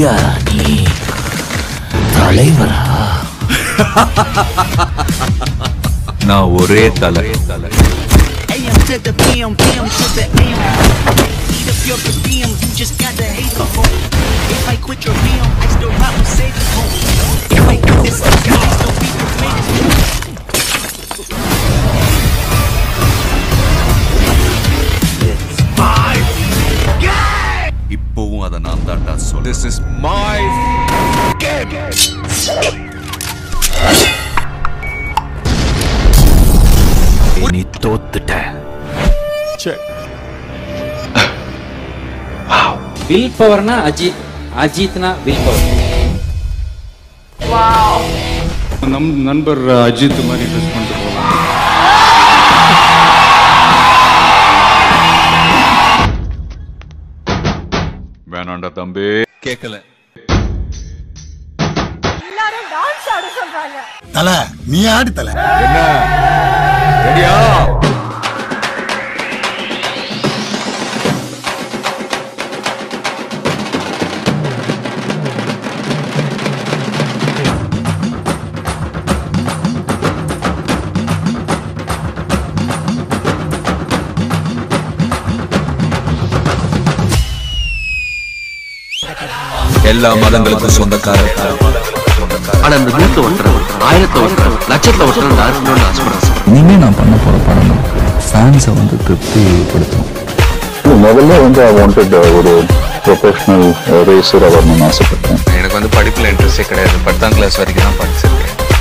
எம்ஜிஆரா நீ தலைவரா நான் ஒரே தலை AM to the PM, PM to the AM. Eat up your per diem, you just gotta hate the phone. If I quit your PM, I still rock with saving home. If I do this, I still be the greatest. இப்போவும் அதை நான் தாண்டா சொல் this is my நீ தோத்துட்ட will பவர்னா அஜித் அஜித்னா will power நம் நண்பர் அஜித் மாதிரி ட்ரெஸ் பண்ணிட்டு போகலாம் வேணாண்டா தம்பி கேட்கல எல்லாரும் டான்ஸ் ஆட சொல்றாங்க தல நீ ஆடு தல என்ன ரெடியா எல்லா மதங்களுக்கும் சொந்தக்காரர் ஆனா அந்த நூற்று ஒருத்தர் ஆயிரத்தை ஒருத்தர் லட்சத்துல ஒருத்தர் நான் ஆசைப்படுறேன் சார் இனிமே நான் பண்ண போற படம் ஃபேன்ஸை வந்து திருப்திப்படுத்தும் முதல்ல வந்து ஐ வாண்டட் ஒரு ப்ரொஃபஷனல் ரேசர் வரணும்னு ஆசைப்பட்டேன் எனக்கு வந்து படிப்புல இன்ட்ரெஸ்டே கிடையாது பத்தாம் கிளாஸ் வரைக்கும் தான் படிச்சிருக்கேன்